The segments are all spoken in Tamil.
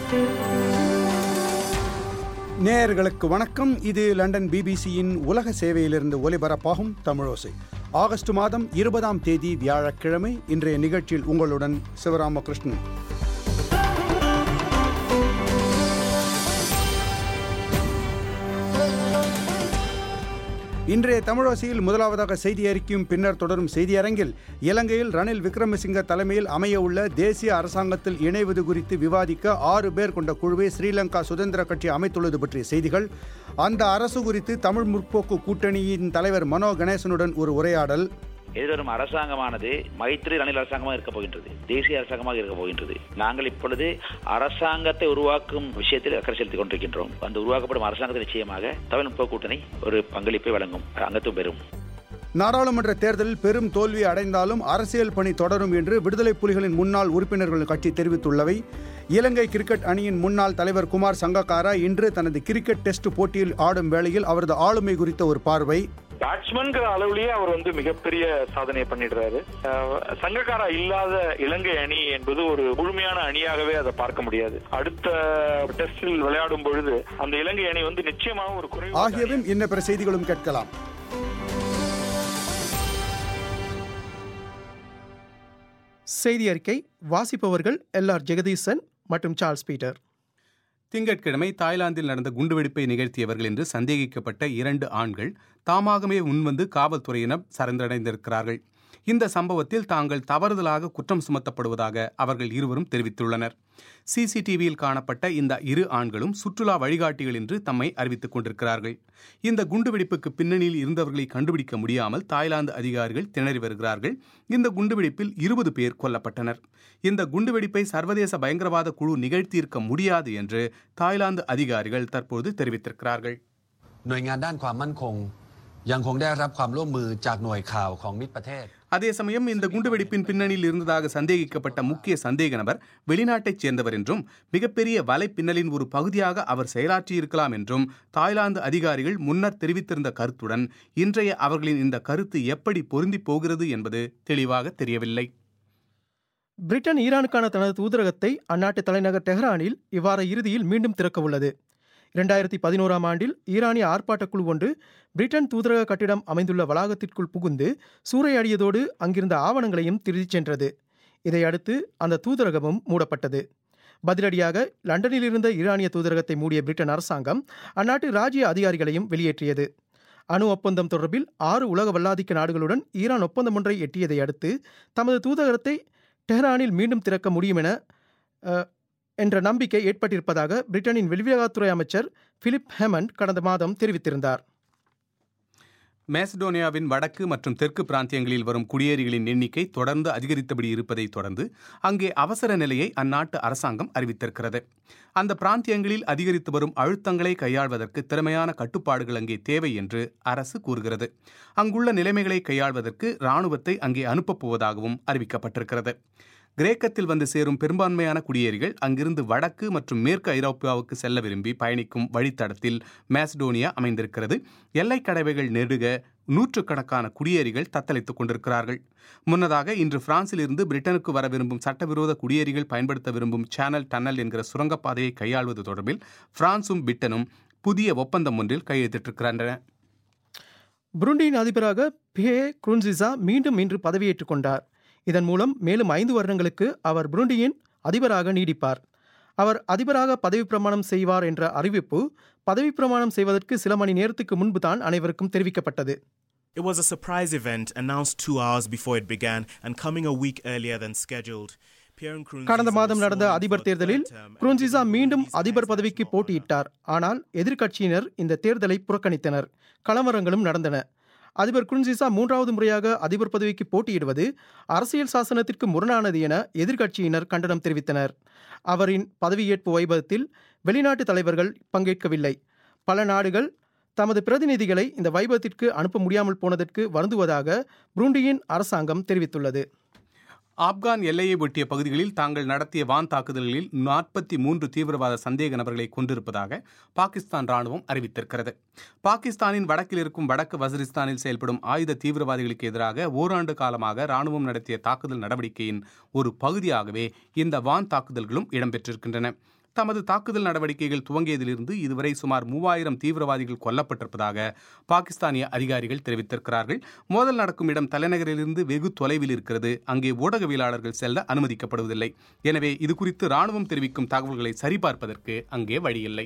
நேயர்களுக்கு வணக்கம் இது லண்டன் பிபிசியின் உலக சேவையிலிருந்து ஒலிபரப்பாகும் தமிழோசை ஆகஸ்ட் மாதம் இருபதாம் தேதி வியாழக்கிழமை இன்றைய நிகழ்ச்சியில் உங்களுடன் சிவராமகிருஷ்ணன் இன்றைய தமிழோசையில் முதலாவதாக செய்தி அறிக்கையும் பின்னர் தொடரும் செய்தியரங்கில் இலங்கையில் ரணில் விக்ரமசிங்க தலைமையில் அமைய உள்ள தேசிய அரசாங்கத்தில் இணைவது குறித்து விவாதிக்க ஆறு பேர் கொண்ட குழுவை ஸ்ரீலங்கா சுதந்திர கட்சி அமைத்துள்ளது பற்றிய செய்திகள் அந்த அரசு குறித்து தமிழ் முற்போக்கு கூட்டணியின் தலைவர் மனோ கணேசனுடன் ஒரு உரையாடல் எதிர்வரும் அரசாங்கமானது மைத்ரி ரணில் அரசாங்கமாக இருக்க போகின்றது தேசிய அரசாங்கமாக இருக்க போகின்றது நாங்கள் இப்பொழுது அரசாங்கத்தை உருவாக்கும் விஷயத்தில் அக்கறை செலுத்திக் கொண்டிருக்கின்றோம் அந்த உருவாக்கப்படும் அரசாங்கத்தை நிச்சயமாக தமிழ் முற்போக்கு கூட்டணி ஒரு பங்களிப்பை வழங்கும் அங்கத்துவம் பெறும் நாடாளுமன்ற தேர்தலில் பெரும் தோல்வி அடைந்தாலும் அரசியல் பணி தொடரும் என்று விடுதலை புலிகளின் முன்னாள் உறுப்பினர்கள் கட்சி தெரிவித்துள்ளவை இலங்கை கிரிக்கெட் அணியின் முன்னாள் தலைவர் குமார் சங்கக்காரா இன்று தனது கிரிக்கெட் டெஸ்ட் போட்டியில் ஆடும் வேளையில் அவரது ஆளுமை குறித்த ஒரு பார்வை பேட்ஸ்மேன்கிற அளவுலயே அவர் வந்து மிகப்பெரிய சாதனையை பண்ணிடுறாரு அஹ் சங்கக்காரா இல்லாத இலங்கை அணி என்பது ஒரு முழுமையான அணியாகவே அதை பார்க்க முடியாது அடுத்த டெஸ்டில் விளையாடும் பொழுது அந்த இலங்கை அணி வந்து நிச்சயமாக ஒரு குறைவு ஆகியவையும் இன்ன பிற செய்திகளும் கேட்கலாம் செய்தி அறிக்கை வாசிப்பவர்கள் எல் ஆர் ஜெகதீசன் மற்றும் சார்ல்ஸ் பீட்டர் திங்கட்கிழமை தாய்லாந்தில் நடந்த குண்டுவெடிப்பை நிகழ்த்தியவர்கள் என்று சந்தேகிக்கப்பட்ட இரண்டு ஆண்கள் தாமாகவே முன்வந்து காவல்துறையினர் சரணடைந்திருக்கிறார்கள் இந்த சம்பவத்தில் தாங்கள் தவறுதலாக குற்றம் சுமத்தப்படுவதாக அவர்கள் இருவரும் தெரிவித்துள்ளனர் சிசிடிவியில் காணப்பட்ட இந்த இரு ஆண்களும் சுற்றுலா வழிகாட்டிகள் என்று தம்மை அறிவித்துக் கொண்டிருக்கிறார்கள் இந்த குண்டுவெடிப்புக்கு பின்னணியில் இருந்தவர்களை கண்டுபிடிக்க முடியாமல் தாய்லாந்து அதிகாரிகள் திணறி வருகிறார்கள் இந்த குண்டுவெடிப்பில் இருபது பேர் கொல்லப்பட்டனர் இந்த குண்டுவெடிப்பை சர்வதேச பயங்கரவாத குழு நிகழ்த்தியிருக்க முடியாது என்று தாய்லாந்து அதிகாரிகள் தற்போது தெரிவித்திருக்கிறார்கள் หน่วยงานด้านความมั่นคง ยังคงได้รับความร่วมมือจากหน่วยข่าวของมิตรประเทศ அதே சமயம் இந்த குண்டுவெடிப்பின் பின்னணியில் இருந்ததாக சந்தேகிக்கப்பட்ட முக்கிய சந்தேக நபர் வெளிநாட்டைச் சேர்ந்தவர் என்றும் மிகப்பெரிய வலைப்பின்னலின் ஒரு பகுதியாக அவர் செயலாற்றியிருக்கலாம் என்றும் தாய்லாந்து அதிகாரிகள் முன்னர் தெரிவித்திருந்த கருத்துடன் இன்றைய அவர்களின் இந்த கருத்து எப்படி பொருந்தி போகிறது என்பது தெளிவாக தெரியவில்லை பிரிட்டன் ஈரானுக்கான தனது தூதரகத்தை அந்நாட்டு தலைநகர் டெஹ்ரானில் இவ்வார இறுதியில் மீண்டும் திறக்க உள்ளது இரண்டாயிரத்தி பதினோராம் ஆண்டில் ஈரானிய ஆர்ப்பாட்டக் குழு ஒன்று பிரிட்டன் தூதரக கட்டிடம் அமைந்துள்ள வளாகத்திற்குள் புகுந்து சூறையாடியதோடு அங்கிருந்த ஆவணங்களையும் திருடிச் சென்றது இதையடுத்து அந்த தூதரகமும் மூடப்பட்டது பதிலடியாக லண்டனில் இருந்த ஈரானிய தூதரகத்தை மூடிய பிரிட்டன் அரசாங்கம் அந்நாட்டு ராஜ்ய அதிகாரிகளையும் வெளியேற்றியது அணு ஒப்பந்தம் தொடர்பில் ஆறு உலக வல்லாதிக்க நாடுகளுடன் ஈரான் ஒப்பந்தம் ஒன்றை எட்டியதை அடுத்து தமது தூதரகத்தை டெஹ்ரானில் மீண்டும் திறக்க முடியும் என அஹ், என்ற நம்பிக்கை ஏற்பட்டிருப்பதாக பிரிட்டனின் வெளிவிவகாரத்துறை அமைச்சர் பிலிப் ஹெமண்ட் கடந்த மாதம் தெரிவித்திருந்தார் மேசடோனியாவின் வடக்கு மற்றும் தெற்கு பிராந்தியங்களில் வரும் குடியேறிகளின் எண்ணிக்கை தொடர்ந்து அதிகரித்தபடி இருப்பதை தொடர்ந்து அங்கே அவசர நிலையை அந்நாட்டு அரசாங்கம் அறிவித்திருக்கிறது அந்த பிராந்தியங்களில் அதிகரித்து வரும் அழுத்தங்களை கையாள்வதற்கு திறமையான கட்டுப்பாடுகள் அங்கே தேவை என்று அரசு கூறுகிறது அங்குள்ள நிலைமைகளை கையாள்வதற்கு இராணுவத்தை அங்கே அனுப்பப் போவதாகவும் அறிவிக்கப்பட்டிருக்கிறது கிரேக்கத்தில் வந்து சேரும் பெரும்பான்மையான குடியேறிகள் அங்கிருந்து வடக்கு மற்றும் மேற்கு ஐரோப்பாவுக்கு செல்ல விரும்பி பயணிக்கும் வழித்தடத்தில் மேசடோனியா அமைந்திருக்கிறது எல்லைக் கடவைகள் நெடுக நூற்றுக்கணக்கான குடியேறிகள் தத்தளித்துக் கொண்டிருக்கிறார்கள் முன்னதாக இன்று பிரான்சில் இருந்து பிரிட்டனுக்கு வர விரும்பும் சட்டவிரோத குடியேறிகள் பயன்படுத்த விரும்பும் சேனல் டன்னல் என்கிற சுரங்கப்பாதையை கையாள்வது தொடர்பில் பிரான்சும் பிரிட்டனும் புதிய ஒப்பந்தம் ஒன்றில் கையெழுத்திட்டிருக்கின்றன புருண்டியின் அதிபராக பியே குருன்சிசா மீண்டும் இன்று பதவியேற்றுக் கொண்டார் இதன் மூலம் மேலும் ஐந்து வருடங்களுக்கு அவர் புருண்டியின் அதிபராக நீடிப்பார் அவர் அதிபராக பதவி பிரமாணம் செய்வார் என்ற அறிவிப்பு பதவி பிரமாணம் செய்வதற்கு சில மணி நேரத்துக்கு முன்பு தான் அனைவருக்கும் தெரிவிக்கப்பட்டது It was a surprise event announced two hours before it began and coming a week earlier than scheduled. Pierre Nkurunziza கடந்த மாதம் was நடந்த sworn in அதிபர் for a தேர்தலில் third term and குருன்சிசா Nkurunziza மீண்டும் released அதிபர் his பதவிக்கு national போட்டியிட்டார் ஆனால் எதிர்க்கட்சியினர் இந்த தேர்தலை புறக்கணித்தனர் கலவரங்களும் நடந்தன அதிபர் குருன்சிசா மூன்றாவது முறையாக அதிபர் பதவிக்கு போட்டியிடுவது அரசியல் சாசனத்திற்கு முரணானது என எதிர்க்கட்சியினர் கண்டனம் தெரிவித்தனர் அவரின் பதவியேற்பு வைபவத்தில் வெளிநாட்டு தலைவர்கள் பங்கேற்கவில்லை பல நாடுகள் தமது பிரதிநிதிகளை இந்த வைபவத்திற்கு அனுப்ப முடியாமல் போனதற்கு வருந்துவதாக புருண்டியின் அரசாங்கம் தெரிவித்துள்ளது ஆப்கான் எல்லையை ஒட்டிய பகுதிகளில் தாங்கள் நடத்திய வான் தாக்குதல்களில் நாற்பத்தி மூன்று தீவிரவாத சந்தேக நபர்களை கொண்டிருப்பதாக பாகிஸ்தான் ராணுவம் அறிவித்திருக்கிறது பாகிஸ்தானின் வடக்கில் இருக்கும் வடக்கு வசிரிஸ்தானில் செயல்படும் ஆயுத தீவிரவாதிகளுக்கு எதிராக ஓராண்டு காலமாக ராணுவம் நடத்திய தாக்குதல் நடவடிக்கையின் ஒரு பகுதியாகவே இந்த வான் தாக்குதல்களும் இடம்பெற்றிருக்கின்றன தமது தாக்குதல் நடவடிக்கைகள் துவங்கியதிலிருந்து இதுவரை சுமார் மூவாயிரம் தீவிரவாதிகள் கொல்லப்பட்டிருப்பதாக பாகிஸ்தானிய அதிகாரிகள் தெரிவித்திருக்கிறார்கள் மோதல் நடக்கும் இடம் தலைநகரிலிருந்து வெகு தொலைவில் இருக்கிறது அங்கே ஊடகவியலாளர்கள் செல்ல அனுமதிக்கப்படுவதில்லை எனவே இது குறித்து ராணுவம் தெரிவிக்கும் தகவல்களை சரிபார்ப்பதற்கு அங்கே வழியில்லை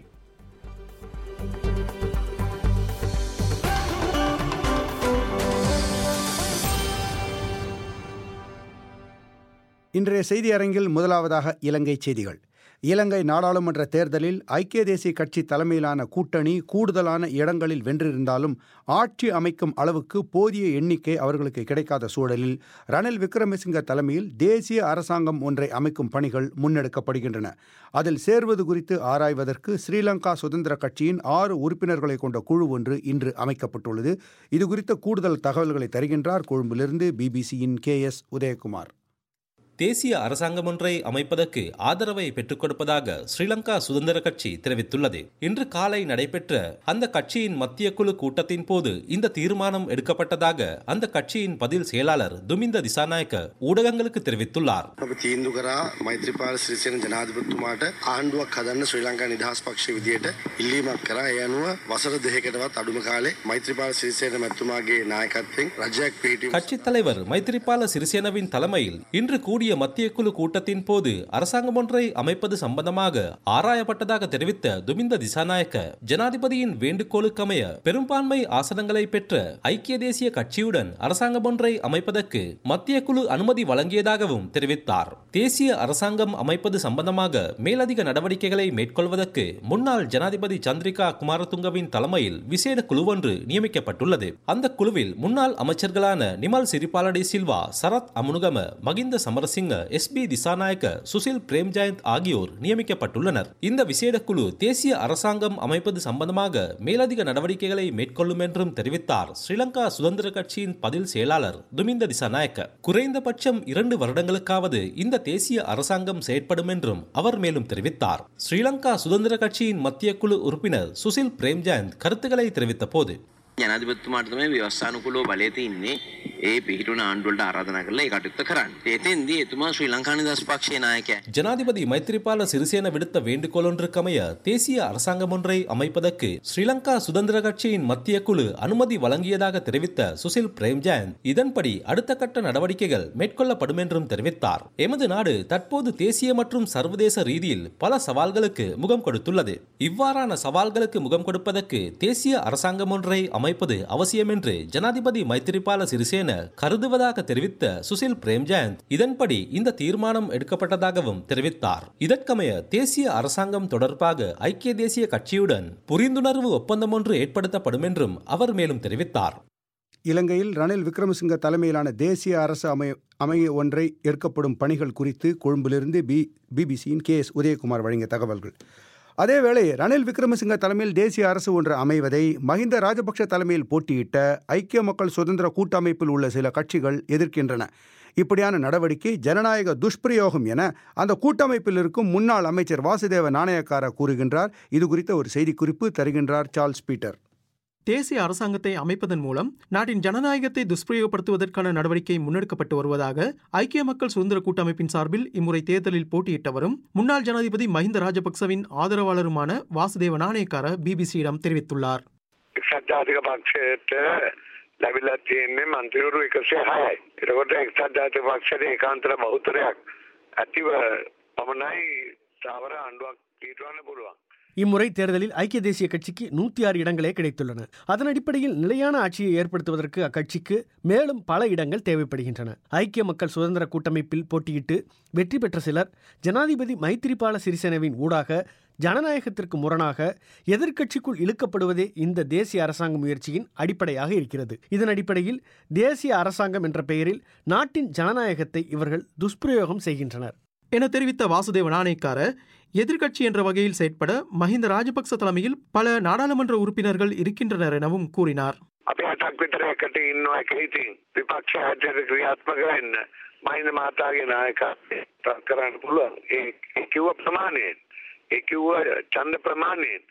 இன்றைய செய்தி அரங்கில் முதலாவதாக இலங்கை செய்திகள் இலங்கை நாடாளுமன்ற தேர்தலில் ஐக்கிய தேசிய கட்சி தலைமையிலான கூட்டணி கூடுதலான இடங்களில் வென்றிருந்தாலும் ஆட்சி அமைக்கும் அளவுக்கு போதிய எண்ணிக்கை அவர்களுக்கு கிடைக்காத சூழலில் ரணில் விக்ரமசிங்க தலைமையில் தேசிய அரசாங்கம் ஒன்றை அமைக்கும் பணிகள் முன்னெடுக்கப்படுகின்றன அதில் சேர்வது குறித்து ஆராய்வதற்கு ஸ்ரீலங்கா சுதந்திர கட்சியின் ஆறு உறுப்பினர்களை கொண்ட குழு ஒன்று இன்று அமைக்கப்பட்டுள்ளது இது குறித்த கூடுதல் தகவல்களை தருகின்றார் கொழும்பிலிருந்து பிபிசியின் கே எஸ் உதயகுமார் தேசிய அரசாங்கம் ஒன்றை அமைப்பதற்கு ஆதரவை பெற்றுக் கொடுப்பதாக ஸ்ரீலங்கா சுதந்திர கட்சி தெரிவித்துள்ளது இன்று காலை நடைபெற்ற அந்த கட்சியின் மத்திய குழு கூட்டத்தின் போது இந்த தீர்மானம் எடுக்கப்பட்டதாக அந்த கட்சியின் பதில் செயலாளர் துமிந்த திசாநாயக்க ஊடகங்களுக்கு தெரிவித்துள்ளார் අප තීන්දු කරා මෛත්‍රපාල ශ්‍රීසේන ජනාධිපතිතුමාට ආණ්ඩුවක් හදන්න ශ්‍රී ලංකා නිදහස් පක්ෂ විදියට ඉල්ලීමක් කරා ඒ අනුව වසර දෙකකටවත් අඩුම කාලේ මෛත්‍රපාල ශ්‍රීසේන මැතිතුමාගේ නායකත්වයෙන් රජයක් පිහිටීම கட்சித் தலைவர் மைத்திரிபால சிறிசேனவின் தலைமையில் இன்று கூடிய மத்திய குழு கூட்டத்தின் போது அரசாங்கம் ஒன்றை அமைப்பது சம்பந்தமாக ஆராயப்பட்டதாக தெரிவித்த துமிந்த திசாநாயக்க ஜனாதிபதியின் வேண்டுகோளுக்கமைய பெரும்பான்மை ஆசனங்களை பெற்ற ஐக்கிய தேசிய கட்சியுடன் அரசாங்கம் ஒன்றை அமைப்பதற்கு மத்திய குழு அனுமதி வழங்கியதாகவும் தெரிவித்தார் தேசிய அரசாங்கம் அமைப்பது சம்பந்தமாக மேலதிக நடவடிக்கைகளை மேற்கொள்வதற்கு முன்னாள் ஜனாதிபதி சந்திரிகா குமாரதுங்கவின் தலைமையில் விசேட குழு ஒன்று நியமிக்கப்பட்டுள்ளது அந்த குழுவில் முன்னாள் அமைச்சர்களான நிமல் சிறிபாலடி சில்வா சரத் அமுனுகம மகிந்த சமரசிங்க எஸ் பி திசாநாயக்க சுசில் பிரேம்ஜயந்த் ஆகியோர் நியமிக்கப்பட்டுள்ளனர் இந்த விசேட குழு தேசிய அரசாங்கம் அமைப்பது சம்பந்தமாக மேலதிக நடவடிக்கைகளை மேற்கொள்ளும் என்றும் தெரிவித்தார் ஸ்ரீலங்கா சுதந்திர கட்சியின் பதில் செயலாளர் துமிந்த திசாநாயக்க குறைந்தபட்சம் இரண்டு வருடங்களுக்காவது இந்த தேசிய அரசாங்கம் செயற்படும் என்றும் அவர் மேலும் தெரிவித்தார் ஸ்ரீலங்கா சுதந்திர கட்சியின் மத்திய குழு உறுப்பினர் சுசில் பிரேம்ஜயந்த் கருத்துக்களை தெரிவித்த போது ජනධිපතිතුමාට තමයි ව්‍යවස්ථානුකූලව බලය තියෙන්නේ ඒ පිහිටුන ආණ්ඩුවලට ආරාධනා කරලා ඒ කටයුත්ත කරන්න. එතෙන්දී එතුමා ශ්‍රී ලංකා නිදහස් පක්ෂයේ நாயකයා. ஜனாதிபதி மைத்ரிபால சிறிசேன விடுத்த வேண்டுகோள் ஒன்றுக்கமைய தேசிய அரசாங்கம் ஒன்றை அமைப்பதற்கு ஸ்ரீலங்கா சுதந்திர கட்சியின் மத்திய குழு அனுமதி வழங்கியதாக தெரிவித்த சுசில் பிரேம்ஜயந்த் இதன்படி அடுத்த கட்ட நடவடிக்கைகள் மேற்கொள்ளப்படும் என்றும் தெரிவித்தார் எமது நாடு தற்போது தேசிய மற்றும் சர்வதேச ரீதியில் பல சவால்களுக்கு முகம் கொடுத்துள்ளது இவ்வாறான சவால்களுக்கு முகம் கொடுப்பதற்கு தேசிய அரசாங்கம் ஒன்றை அமைப்பது அவசியம் என்று ஜனாதிபதி மைத்திரிபால சிறிசேன கருதுவதாக தெரிவித்த சுசில் பிரேம்ஜயந்த் இதன்படி இந்த தீர்மானம் எடுக்கப்பட்டதாகவும் தெரிவித்தார் இதற்கமைய தேசிய அரசாங்கம் தொடர்பாக ஐக்கிய தேசிய கட்சியுடன் புரிந்துணர்வு ஒப்பந்தம் ஒன்று ஏற்படுத்தப்படும் என்றும் அவர் மேலும் தெரிவித்தார் இலங்கையில் ரணில் விக்ரமசிங்க தலைமையிலான தேசிய அரசு அமைய அமைய ஒன்றை ஏற்கப்படும் பணிகள் குறித்து கொழும்பிலிருந்து பி பிபிசியின் கே எஸ் உதயகுமார் வழங்கிய தகவல்கள் அதேவேளை ரணில் விக்ரமசிங்க தலைமையில் தேசிய அரசு ஒன்று அமைவதை மஹிந்த ராஜபக்ஷ தலைமையில் போட்டியிட்ட ஐக்கிய மக்கள் சுதந்திர கூட்டமைப்பில் உள்ள சில கட்சிகள் எதிர்க்கின்றன இப்படியான நடவடிக்கை ஜனநாயக துஷ்பிரயோகம் என அந்த கூட்டமைப்பில் இருக்கும் முன்னாள் அமைச்சர் வாசுதேவ நாணயக்கார கூறுகின்றார் இது குறித்த ஒரு செய்திக்குறிப்பு தருகின்றார் சார்ல்ஸ் பீட்டர் தேசிய அரசாங்கத்தை அமைப்பதன் மூலம் நாட்டின் ஜனநாயகத்தை துஷ்பிரயோகப்படுத்துவதற்கான நடவடிக்கை முன்னெடுக்கப்பட்டு வருவதாக ஐக்கிய மக்கள் சுதந்திர கூட்டமைப்பின் சார்பில் இம்முறை தேர்தலில் போட்டியிட்டவரும் முன்னாள் ஜனாதிபதி மஹிந்த ராஜபக்சவின் ஆதரவாளருமான வாசுதேவ நாணயக்கார பிபிசியிடம் தெரிவித்துள்ளார் එක්සත් ජාතික පක්ෂයට ලැබිලා තියෙන්නේ මන්ත්‍රීවරු එකසිය හයයි. එතකොට එක්සත් ජාතික පක්ෂයට ඒකාන්තර බහුතරයක් ඇතිව පමණයි ස්ථාවර ආණ්ඩුවක් පිටවන්න පුළුවන්. இம்முறை தேர்தலில் ஐக்கிய தேசிய கட்சிக்கு நூற்றி ஆறு இடங்களே கிடைத்துள்ளன அதன் அடிப்படையில் நிலையான ஆட்சியை ஏற்படுத்துவதற்கு அக்கட்சிக்கு மேலும் பல இடங்கள் தேவைப்படுகின்றன ஐக்கிய மக்கள் சுதந்திர கூட்டமைப்பில் போட்டியிட்டு வெற்றி பெற்ற சிலர் ஜனாதிபதி மைத்திரிபால சிறிசேனவின் ஊடாக ஜனநாயகத்திற்கு முரணாக எதிர்க்கட்சிக்குள் இழுக்கப்படுவதே இந்த தேசிய அரசாங்க முயற்சியின் அடிப்படையாக இருக்கிறது இதன் அடிப்படையில் தேசிய அரசாங்கம் என்ற பெயரில் நாட்டின் ஜனநாயகத்தை இவர்கள் துஷ்பிரயோகம் செய்கின்றனர் என தெரிவித்த வாசுதேவ நாணயக்கார எதிர்க்கட்சி என்ற வகையில் செயற்பட மஹிந்த ராஜபக்ச தலைமையில் பல நாடாளுமன்ற உறுப்பினர்கள் இருக்கின்றனர் எனவும் கூறினார் අපි අටක් විතර එකට ඉන්නවා එක ඉතින් විපක්ෂ හැටියට ක්‍රියාත්මක වෙන්න මහින්ද මහතාගේ නායකත්වය කරන්න පුළුවන්. ඒ ඒ කිව්ව ප්‍රමාණයෙන් ඒ කිව්ව ඡන්ද ප්‍රමාණයෙන්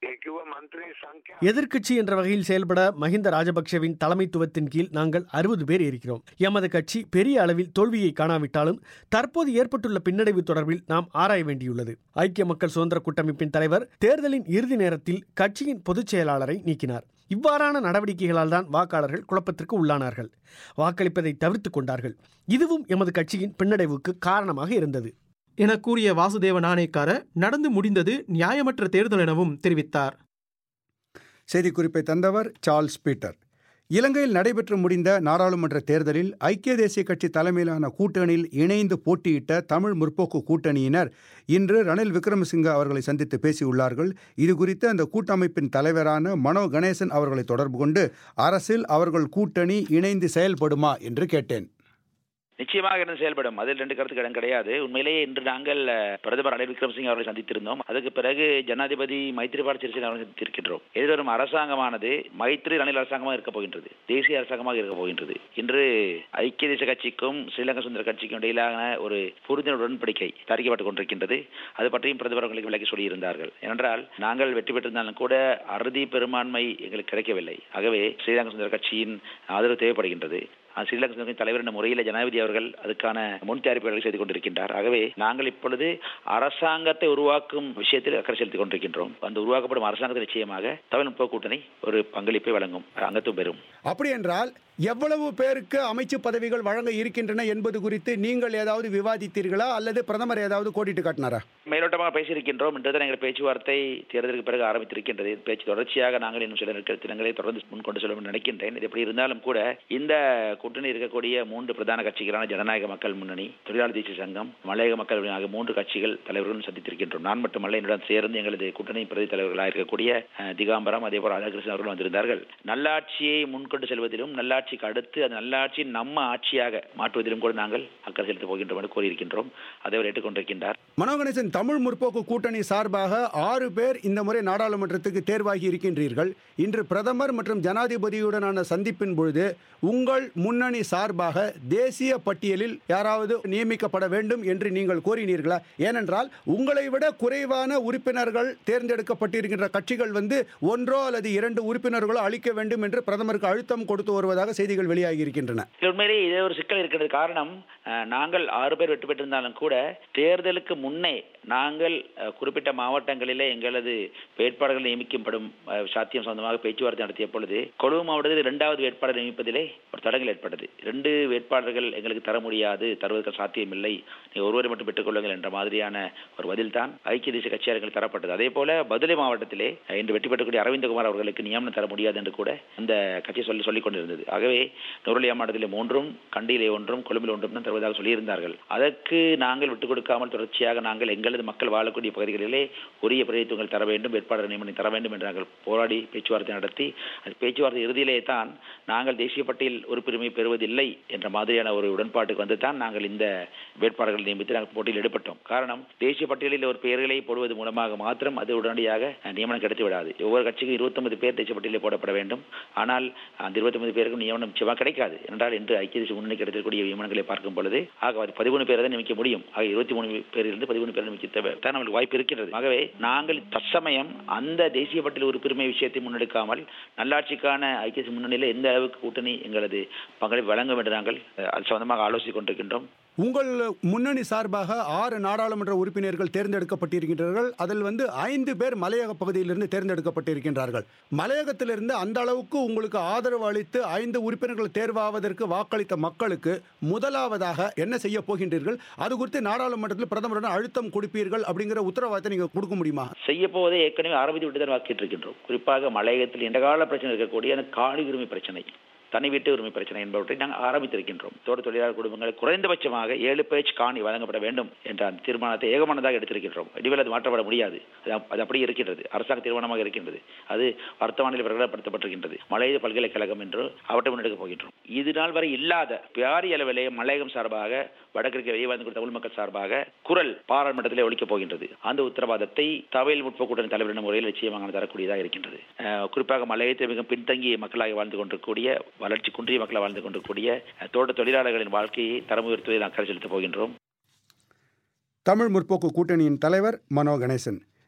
ඒ කිව්ව මන්ත්‍රී සංඛ්‍යා எதிர்க்கட்சி என்ற வகையில் செயல்பட மஹிந்த ராஜபக்ஷவின் தலைமைத்துவத்தின் கீழ் நாங்கள் அறுபது பேர் இருக்கிறோம் எமது கட்சி பெரிய அளவில் தோல்வியை காணாவிட்டாலும் தற்போது ஏற்பட்டுள்ள பின்னடைவு தொடர்பில் நாம் ஆராய வேண்டியுள்ளது ஐக்கிய மக்கள் சுதந்திர கூட்டமைப்பின் தலைவர் தேர்தலின் இறுதி நேரத்தில் கட்சியின் பொதுச் செயலாளரை நீக்கினார் இவ்வாறான நடவடிக்கைகளால் தான் வாக்காளர்கள் குழப்பத்திற்கு உள்ளானார்கள் வாக்களிப்பதை தவிர்த்துக் கொண்டார்கள் இதுவும் எமது கட்சியின் பின்னடைவுக்கு காரணமாக இருந்தது என கூறிய வாசுதேவ நாணயக்கார நடந்து முடிந்தது நியாயமற்ற தேர்தல் எனவும் தெரிவித்தார் செய்திக்குறிப்பை தந்தவர் சார்ல்ஸ் பீட்டர் இலங்கையில் நடைபெற்று முடிந்த நாடாளுமன்ற தேர்தலில் ஐக்கிய தேசிய கட்சி தலைமையிலான கூட்டணியில் இணைந்து போட்டியிட்ட தமிழ் முற்போக்கு கூட்டணியினர் இன்று ரணில் விக்ரமசிங்க அவர்களை சந்தித்து பேசியுள்ளார்கள் இது குறித்து அந்த கூட்டமைப்பின் தலைவரான மனோ கணேசன் அவர்களை தொடர்பு கொண்டு அரசில் அவர்கள் கூட்டணி இணைந்து செயல்படுமா என்று கேட்டேன் நிச்சயமாக இருந்து செயல்படும் அதில் ரெண்டு கருத்துக்கு இடம் கிடையாது உண்மையிலேயே இன்று நாங்கள் அஹ், பிரதமர் ரணில் விக்ரமசிங்க அவர்களை சந்தித்திருந்தோம் அதுக்கு பிறகு ஜனாதிபதி மைத்ரிபால சிறிசேன அவர்களை சந்தித்திருக்கின்றோம் எதிர்வரும் அரசாங்கமானது மைத்ரி ரணில் அரசாங்கமாக இருக்க போகின்றது தேசிய அரசாங்கமாக இருக்க போகின்றது இன்று ஐக்கிய தேச கட்சிக்கும் ஸ்ரீலங்கா சுந்தர கட்சிக்கும் இடையிலான ஒரு புரிந்துணர்வு உடன்படிக்கை தயாரிக்கப்பட்டுக் கொண்டிருக்கின்றது அது பற்றியும் பிரதமர் அவர்களுக்கு விளக்கி சொல்லியிருந்தார்கள் ஏனென்றால் நாங்கள் வெற்றி பெற்றிருந்தாலும் கூட அறுதி பெரும்பான்மை எங்களுக்கு கிடைக்கவில்லை ஆகவே ஸ்ரீலங்கா சுந்தர கட்சியின் ஆதரவு தேவைப்படுகின்றது அஹ் ஸ்ரீலங்கா சுதந்திர தலைவர் என்ற முறையில் ஜனாதிபதி அவர்கள் அதுக்கான முன் தயாரிப்புகளை செய்து கொண்டிருக்கின்றார் ஆகவே நாங்கள் இப்பொழுது அரசாங்கத்தை உருவாக்கும் விஷயத்தில் அக்கறை செலுத்திக் கொண்டிருக்கின்றோம் அந்த உருவாக்கப்படும் அரசாங்கத்தில் நிச்சயமாக தமிழ் முற்போக்கு கூட்டணி ஒரு பங்களிப்பை வழங்கும் அங்கத்தும் பெறும் அப்படி என்றால் எவ்வளவு பேருக்கு அமைச்சு பதவிகள் வழங்க இருக்கின்றன என்பது குறித்து நீங்கள் ஏதாவது விவாதித்தீர்களா அல்லது பிரதமர் ஏதாவது கோடிட்டு காட்டினாரா மேலோட்டமாக பேசியிருக்கின்றோம் இன்றுதான் எங்கள் பேச்சுவார்த்தை தேர்தலுக்கு பிறகு ஆரம்பித்திருக்கின்றது பேச்சு தொடர்ச்சியாக நாங்கள் இன்னும் சில நெருக்கடி தினங்களை தொடர்ந்து முன்கொண்டு செல்லும் என்று நினைக்கின்றேன் இது எப்படி இருந்தாலும் கூட இந்த கூட்டணி இருக்கக்கூடிய மூன்று பிரதான கட்சிகளான ஜனநாயக மக்கள் முன்னணி தொழிலாளர் தேசிய சங்கம் மலையக மக்கள் முன்னணி ஆகிய மூன்று கட்சிகள் தலைவர்களும் சந்தித்திருக்கின்றோம் நான் மட்டுமல்ல என்னுடன் சேர்ந்து எங்களது கூட்டணி பிரதி தலைவர்களாக இருக்கக்கூடிய அஹ், திகாம்பரம் அதே போல ராதாகிருஷ்ணன் அவர்களும் வந்திருந்தார்கள் நல்லாட்சியை முன்கொண்டு செல்வதிலும் நல்லாட்சிக்கு அடுத்து அந்த நல்லாட்சி நம்ம ஆட்சியாக மாற்றுவதிலும் கூட நாங்கள் அக்கறை செலுத்தப் போகின்றோம் என்று கூறியிருக்கின்றோம் அதை அவர் ஏற்றுக்கொண்டிருக்கின்றார் மனோகணேசன் தமிழ் முற்போக்கு கூட்டணி சார்பாக ஆறு பேர் இந்த முறை நாடாளுமன்றத்துக்கு தேர்வாகி இருக்கின்றீர்கள் இன்று பிரதமர் மற்றும் ஜனாதிபதியுடனான சந்திப்பின் பொழுது உங்கள் முன்னணி சார்பாக தேசிய பட்டியலில் யாராவது நியமிக்கப்பட வேண்டும் என்று நீங்கள் கோரினீர்களா ஏனென்றால் உங்களை விட குறைவான உறுப்பினர்கள் தேர்ந்தெடுக்கப்பட்டிருக்கின்ற கட்சிகள் வந்து ஒன்றோ அல்லது இரண்டு உறுப்பினர்களோ அளிக்க வேண்டும் என்று பிரதமருக்கு அழுத்தம் கொடுத்து வருவதாக செய்திகள் வெளியாகி இருக்கின்றன இதுல உண்மையிலேயே இதே ஒரு சிக்கல் இருக்கிறது காரணம் அஹ், நாங்கள் ஆறு பேர் வெற்றி பெற்றிருந்தாலும் கூட தேர்தலுக்கு முன்னே நாங்கள் அஹ், குறிப்பிட்ட மாவட்டங்களிலே எங்களது வேட்பாளர்கள் நியமிக்கப்படும் அஹ், சாத்தியம் சம்பந்தமாக பேச்சுவார்த்தை நடத்திய பொழுது கொழும்பு மாவட்டத்தில் இரண்டாவது வேட்பாளர் நியமிப்பதிலே ஒரு தடங்கள் ஏற்பட்டது ரெண்டு வேட்பாளர்கள் எங்களுக்கு தர முடியாது தருவதற்கு சாத்தியமில்லை நீங்கள் ஒருவரை மட்டும் பெற்றுக்கொள்ளுங்கள் என்ற மாதிரியான ஒரு பதில் தான் ஐக்கிய தேசிய கட்சியார் எங்களுக்கு தரப்பட்டது அதே போல பதுளை மாவட்டத்திலே அஹ், இன்று வெற்றி பெற்றக்கூடிய அரவிந்தகுமார் அவர்களுக்கு நியமனம் தர முடியாது என்று கூட அந்த கட்சி சொல்லி சொல்லிக் கொண்டிருந்தது ஆகவே நுரலியா மாவட்டத்திலே மூன்றும் கண்டியிலே ஒன்றும் கொழும்பில் ஒன்றும் தான் தருவதாக சொல்லியிருந்தார்கள் அதற்கு நாங்கள் விட்டுக் கொடுக்காமல் தொடர்ச்சியாக நாங்கள் எங்களது மக்கள் வாழக்கூடிய பகுதிகளிலே உரிய பிரதித்துவங்கள் தர வேண்டும் வேட்பாளர் நியமனம் தர வேண்டும் என்று நாங்கள் போராடி பேச்சுவார்த்தை நடத்தி அது பேச்சுவார்த்தை இறுதியிலே தான் நாங்கள் தேசிய பட்டியல் உறுப்புரிமை பெறுவதில்லை என்ற மாதிரியான ஒரு உடன்பாட்டுக்கு வந்து தான் நாங்கள் இந்த வேட்பாளர்கள் நியமித்து நாங்கள் போட்டியில் ஈடுபட்டோம் காரணம் தேசிய பட்டியலில் ஒரு பெயர்களை போடுவது மூலமாக மாத்திரம் அது உடனடியாக அஹ், நியமனம் கிடைத்து விடாது ஒவ்வொரு கட்சிக்கும் இருபத்தொன்பது பேர் தேசிய பட்டியலில் போடப்பட வேண்டும் ஆனால் அந்த இருபத்தொன்பது பேருக்கும் நியமனம் நிச்சயமாக கிடைக்காது என்றால் இன்று ஐக்கிய தேசிய முன்னணி கிடைக்கக்கூடிய நியமனங்களை பார்க்கும் பொழுது ஆக அது பதிமூணு பேரை தான் நியமிக்க முடியும் ஆக இருபத்தி மூணு பேரிலிருந்து பதிமூணு பேர் நியமிக்க தேவை தான் நம்மளுக்கு வாய்ப்பு இருக்கிறது ஆகவே நாங்கள் தற்சமயம் அந்த தேசிய பட்டியல் உறுப்புரிமை விஷயத்தை முன்னெடுக்காமல் நல்லாட்சிக்கான ஐக்கிய தேசிய முன்னணியில் எந்த அளவுக்கு கூட்டணி எங்களது பங்களிப்பு வழங்கும் என்று நாங்கள் அஹ், அது சம்பந்தமாக ஆலோசித்துக் கொண்டிருக்கின்றோம் உங்கள் முன்னணி சார்பாக ஆறு நாடாளுமன்ற உறுப்பினர்கள் தேர்ந்தெடுக்கப்பட்டிருக்கின்றார்கள் அதில் வந்து ஐந்து பேர் மலையக பகுதியிலிருந்து தேர்ந்தெடுக்கப்பட்டிருக்கின்றார்கள் மலையகத்திலிருந்து அந்த அளவுக்கு உங்களுக்கு ஆதரவு அளித்து ஐந்து உறுப்பினர்கள் தேர்வாவதற்கு வாக்களித்த மக்களுக்கு முதலாவதாக என்ன செய்ய போகின்றீர்கள் அது குறித்து நாடாளுமன்றத்தில் பிரதமருடன் அழுத்தம் கொடுப்பீர்கள் அப்படிங்கிற உத்தரவாதத்தை நீங்க கொடுக்க முடியுமா செய்ய போவதை ஏற்கனவே ஆரம்பித்து விட்டு தான் வாக்கிட்டு இருக்கின்றோம் குறிப்பாக மலையகத்தில் நீண்டகால பிரச்சனை இருக்கக்கூடிய அந்த காணி உரிமை பிரச்சனை தனி வீட்டு உரிமை பிரச்சனை என்பவற்றை நாங்கள் ஆரம்பித்திருக்கின்றோம் தோட்ட தொழிலாளர் குடும்பங்கள் குறைந்தபட்சமாக ஏழு பேஜ் காணி வழங்கப்பட வேண்டும் என்ற அந்த தீர்மானத்தை ஏகமனதாக எடுத்திருக்கின்றோம் இனிமேல் அது மாற்றப்பட முடியாது அது அப்- அது அப்படியே இருக்கின்றது அரசாங்க தீர்மானமாக இருக்கின்றது அது வர்த்தமானில் பிரகடனப்படுத்தப்பட்டிருக்கின்றது மலைய பல்கலைக்கழகம் என்று அவற்றை முன்னெடுக்கப் போகின்றோம் இது நாள் வரை இல்லாத பாரிய அளவிலே மலையகம் சார்பாக வடகிழக்கு வெளியே வாழ்ந்து தமிழ் மக்கள் சார்பாக குரல் பாராளுமன்றத்திலே ஒழிக்கப் போகின்றது அந்த உத்தரவாதத்தை தவையில் முற்போக்கு கூட்டணி தலைவர் என்ற முறையில் நிச்சயமாக தரக்கூடியதாக இருக்கின்றது அஹ், குறிப்பாக மலையத்தில் மிக பின்தங்கிய மக்களாக வாழ்ந்து கொண்டிருக்கக்கூடிய வளர்ச்சி குன்றிய மக்களாக வாழ்ந்து கொண்டிருக்கூடிய அஹ், தோட்ட தொழிலாளர்களின் வாழ்க்கையை தரம் உயர்த்துவதில் அக்கறை செலுத்தப் போகின்றோம் தமிழ் முற்போக்கு கூட்டணியின் தலைவர் மனோ கணேசன்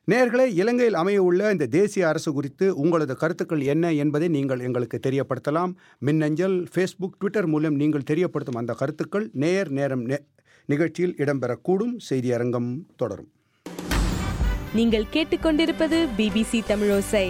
நேர்களே இலங்கையில் அமைய உள்ள இந்த தேசிய அரசு குறித்து உங்களது கருத்துக்கள் என்ன என்பதை நீங்கள் எங்களுக்கு தெரியப்படுத்தலாம் மின்னஞ்சல் ஃபேஸ்புக் ட்விட்டர் மூலம் நீங்கள் தெரியப்படுத்தும் அந்த கருத்துக்கள் நேர் நேரம் நே- நிகழ்ச்சியில் இடம்பெறக்கூடும் செய்தி அரங்கம் தொடரும் நீங்கள் கேட்டுக்கொண்டிருப்பது பிபிசி தமிழோசை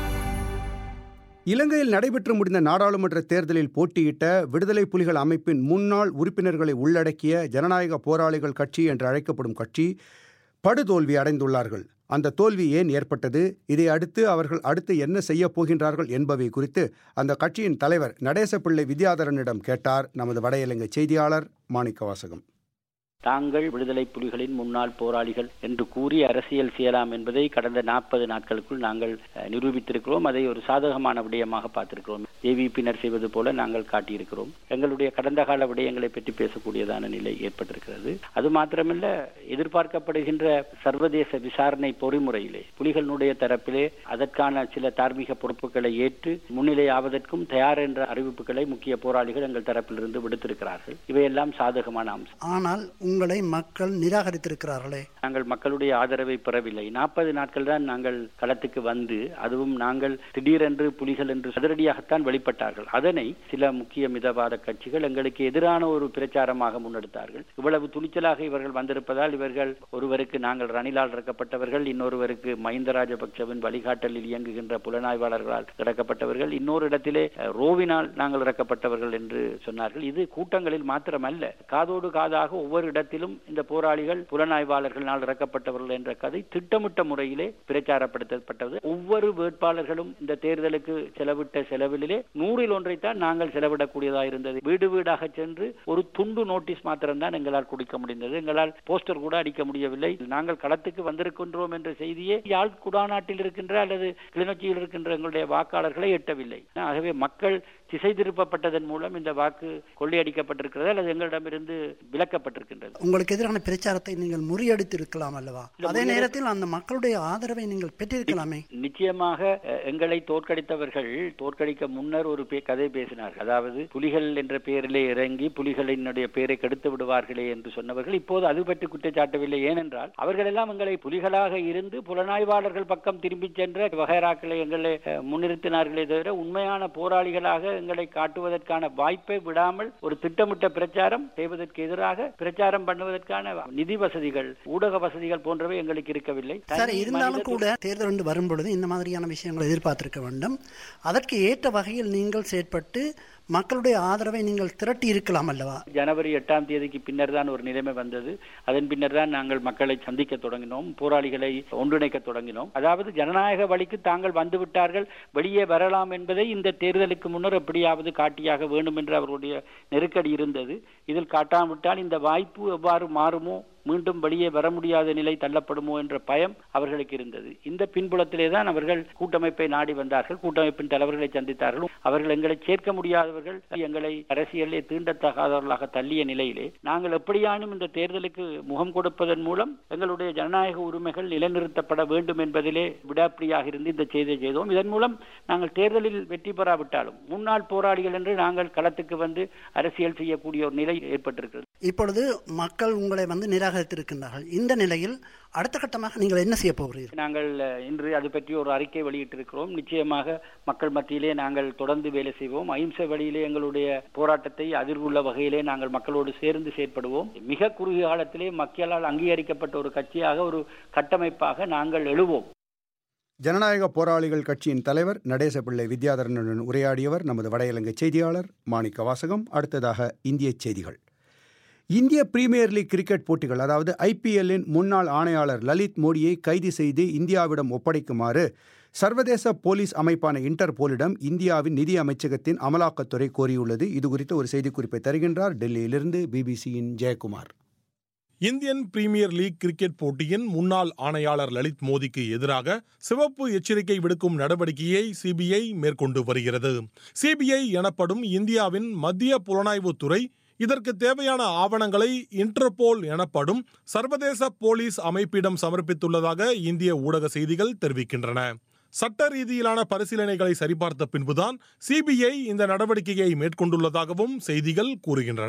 இலங்கையில் நடைபெற்று முடிந்த நாடாளுமன்ற தேர்தலில் போட்டியிட்ட விடுதலை புலிகள் அமைப்பின் முன்னாள் உறுப்பினர்களை உள்ளடக்கிய ஜனநாயக போராளிகள் கட்சி என்று அழைக்கப்படும் கட்சி படுதோல்வி அடைந்துள்ளார்கள் அந்த தோல்வி ஏன் ஏற்பட்டது இதை அடுத்து அவர்கள் அடுத்து என்ன செய்யப் போகின்றார்கள் என்பவை குறித்து அந்த கட்சியின் தலைவர் நடேசப்பிள்ளை வித்யாதரனிடம் கேட்டார் நமது வட இலங்கை செய்தியாளர் மாணிக்கவாசகம் தாங்கள் விடுதலை புலிகளின் முன்னாள் போராளிகள் என்று கூறி அரசியல் செய்யலாம் என்பதை கடந்த நாற்பது நாட்களுக்குள் நாங்கள் அஹ், நிரூபித்திருக்கிறோம் அதை ஒரு சாதகமான விடயமாக பார்த்திருக்கிறோம் ஏவிபியினர் செய்வது போல நாங்கள் காட்டியிருக்கிறோம் எங்களுடைய கடந்த கால விடயங்களை பற்றி பேசக்கூடியதான நிலை ஏற்பட்டிருக்கிறது அது மாத்திரமல்ல எதிர்பார்க்கப்படுகின்ற சர்வதேச விசாரணை பொறிமுறையிலே புலிகளினுடைய தரப்பிலே அதற்கான சில தார்மீக பொறுப்புகளை ஏற்று முன்னிலை ஆவதற்கும் தயார் என்ற அறிவிப்புகளை முக்கிய போராளிகள் எங்கள் தரப்பிலிருந்து விடுத்திருக்கிறார்கள் இவையெல்லாம் சாதகமான அம்சம் ஆனால் உங்களை மக்கள் நிராகரித்திருக்கிறார்களே நாங்கள் மக்களுடைய ஆதரவை பெறவில்லை நாற்பது நாட்கள் தான் நாங்கள் களத்துக்கு வந்து அதுவும் நாங்கள் திடீரென்று புலிகள் என்று சதுரடியாகத்தான் வெளிப்பட்டார்கள் அதனை சில முக்கிய மிதவாத கட்சிகள் எங்களுக்கு எதிரான ஒரு பிரச்சாரமாக முன்னெடுத்தார்கள் இவ்வளவு துணிச்சலாக இவர்கள் வந்திருப்பதால் இவர்கள் ஒருவருக்கு நாங்கள் ரணிலால் இறக்கப்பட்டவர்கள் இன்னொருவருக்கு மஹிந்த ராஜபக்சவின் வழிகாட்டலில் இயங்குகின்ற புலனாய்வாளர்களால் இறக்கப்பட்டவர்கள் இன்னொரு இடத்திலே அஹ், ரோவினால் நாங்கள் இறக்கப்பட்டவர்கள் என்று சொன்னார்கள் இது கூட்டங்களில் மாத்திரமல்ல காதோடு காதாக ஒவ்வொரு இடத்திலும் இந்த போராளிகள் புலனாய்வாளர்களால் இறக்கப்பட்டவர்கள் என்ற கதை திட்டமிட்ட முறையிலே பிரச்சாரப்படுத்தப்பட்டது ஒவ்வொரு வேட்பாளர்களும் இந்த தேர்தலுக்கு செலவிட்ட செலவிலே நூறில் ஒன்றைத்தான் நாங்கள் செலவிடக்கூடியதாக இருந்தது வீடு வீடாக சென்று ஒரு துண்டு நோட்டீஸ் மாத்திரம்தான் எங்களால் கொடுக்க முடிந்தது எங்களால் போஸ்டர் கூட அடிக்க முடியவில்லை நாங்கள் களத்துக்கு வந்திருக்கின்றோம் என்ற செய்தியே யாழ் குடாநாட்டில் இருக்கின்ற அல்லது கிளிநொச்சியில் இருக்கின்ற எங்களுடைய வாக்காளர்களை எட்டவில்லை ஆகவே மக்கள் திசை திருப்பப்பட்டதன் மூலம் இந்த வாக்கு கொள்ளையடிக்கப்பட்டிருக்கிறது அல்லது எங்களிடமிருந்து விலக்கப்பட்டிருக்கின்றது உங்களுக்கு எதிரான பிரச்சாரத்தை நீங்கள் முறியடித்து இருக்கலாம் அல்லவா அதே நேரத்தில் அந்த மக்களுடைய ஆதரவை நீங்கள் பெற்றிருக்கலாமே நிச்சயமாக அஹ், எங்களை தோற்கடித்தவர்கள் தோற்கடிக்க முன்னர் ஒரு பே- கதை பேசினார்கள் அதாவது புலிகள் என்ற பெயரிலே இறங்கி புலிகளினுடைய பெயரை கெடுத்து விடுவார்களே என்று சொன்னவர்கள் இப்போது அது பற்றி குற்றச்சாட்டவில்லை ஏனென்றால் அவர்கள் எல்லாம் எங்களை புலிகளாக இருந்து புலனாய்வாளர்கள் பக்கம் திரும்பிச் சென்ற வகைராக்களை எங்களை அஹ், முன்னிறுத்தினார்களே தவிர உண்மையான போராளிகளாக எங்களை காட்டுவதற்கான வாய்ப்பை விடாமல் ஒரு திட்டமிட்ட பிரச்சாரம் செய்வதற்கு எதிராக பிரச்சாரம் பண்ணுவதற்கான நிதி வசதிகள் ஊடக வசதிகள் போன்றவை எங்களுக்கு இருக்கவில்லை சரி தனி இருந்தாலும் மனித கூட தேர்தல் என்று வரும்பொழுது இந்த மாதிரியான விஷயங்களை எதிர்பார்த்திருக்க வேண்டும் அதற்கு ஏற்ற வகையில் நீங்கள் செயற்பட்டு மக்களுடைய ஆதரவை நீங்கள் திரட்டி இருக்கலாம் அல்லவா ஜனவரி எட்டாம் தேதிக்கு பின்னர் தான் ஒரு நிலைமை வந்தது அதன் பின்னர் தான் நாங்கள் மக்களை சந்திக்க தொடங்கினோம் போராளிகளை ஒன்றிணைக்க தொடங்கினோம் அதாவது ஜனநாயக வழிக்கு தாங்கள் வந்து விட்டார்கள் வெளியே வரலாம் என்பதை இந்த தேர்தலுக்கு முன்னர் எப்படியாவது காட்டியாக வேண்டும் என்று அவர்களுடைய நெருக்கடி இருந்தது இதில் காட்டாவிட்டால் இந்த வாய்ப்பு எவ்வாறு மாறுமோ மீண்டும் வெளியே வர முடியாத நிலை தள்ளப்படுமோ என்ற பயம் அவர்களுக்கு இருந்தது இந்த பின்புலத்திலே தான் அவர்கள் கூட்டமைப்பை நாடி வந்தார்கள் கூட்டமைப்பின் தலைவர்களை சந்தித்தார்கள் அவர்கள் எங்களை சேர்க்க முடியாதவர்கள் எங்களை அரசியலே தீண்டத்தகாதவர்களாக தள்ளிய நிலையிலே நாங்கள் எப்படியானும் இந்த தேர்தலுக்கு முகம் கொடுப்பதன் மூலம் எங்களுடைய ஜனநாயக உரிமைகள் நிலைநிறுத்தப்பட வேண்டும் என்பதிலே விடாப்பிடியாக இருந்து இந்த செய்தியை செய்தோம் இதன் மூலம் நாங்கள் தேர்தலில் வெற்றி பெறாவிட்டாலும் முன்னாள் போராளிகள் என்று நாங்கள் களத்துக்கு வந்து அரசியல் செய்யக்கூடிய ஒரு நிலை ஏற்பட்டிருக்கிறது இப்பொழுது மக்கள் உங்களை வந்து நிராகரித்திருக்கின்றார்கள் இந்த நிலையில் அடுத்த கட்டமாக நீங்கள் என்ன செய்ய போகிறீர்கள் நாங்கள் அஹ், இன்று அது பற்றி ஒரு அறிக்கை வெளியிட்டிருக்கிறோம் நிச்சயமாக மக்கள் மத்தியிலே நாங்கள் தொடர்ந்து வேலை செய்வோம் அಹಿಂசை வழியிலே எங்களுடைய போராட்டத்தை அதிர்வுள்ள வகையிலே நாங்கள் மக்களோடு சேர்ந்து செயற்படுவோம் மிக குறுகிய காலத்திலே மக்களால் அங்கீகரிக்கப்பட்ட ஒரு கட்சியாக ஒரு கட்டமைப்பாக நாங்கள் எழுவோம் ஜனநாயக போராளிகள் கட்சியின் தலைவர் நடேசபிள்ளை வித்யாதரனுடன் உரையாடியவர் நமது வட இலங்கை செய்தியாளர் மாணிக்க வாசகம் அடுத்ததாக இந்திய செய்திகள் இந்திய பிரீமியர் லீக் கிரிக்கெட் போட்டிகள் அதாவது ஐபிஎல்லின் முன்னாள் ஆணையாளர் லலித் மோடியை கைது செய்து இந்தியாவிடம் ஒப்படைக்குமாறு சர்வதேச போலீஸ் அமைப்பான இன்டர்போலிடம் இந்தியாவின் நிதி அமைச்சகத்தின் அமலாக்கத்துறை கோரியுள்ளது இது குறித்த ஒரு செய்திக்குறிப்பை தருகின்றார் டெல்லியிலிருந்து பிபிசியின் Jayakumar Indian Premier League cricket போட்டியின் முன்னாள் ஆணையாளர் லலித் மோடிக்கு எதிராக சிவப்பு எச்சரிக்கை விடுக்கும் நடவடிக்கையை சிபிஐ மேற்கொண்டு வருகிறது சிபிஐ எனப்படும் இந்தியாவின் மத்திய புலனாய்வுத் துறை இதற்கு தேவையான ஆவணங்களை இன்டர்போல் எனப்படும் சர்வதேச போலீஸ் அமைப்பிடம் சமர்ப்பித்துள்ளதாக இந்திய ஊடக செய்திகள் தெரிவிக்கின்றன சட்ட ரீதியிலான பரிசீலனைகளை சரிபார்த்த பின்புதான் சிபிஐ இந்த நடவடிக்கையை மேற்கொண்டுள்ளதாகவும் செய்திகள் கூறுகின்றன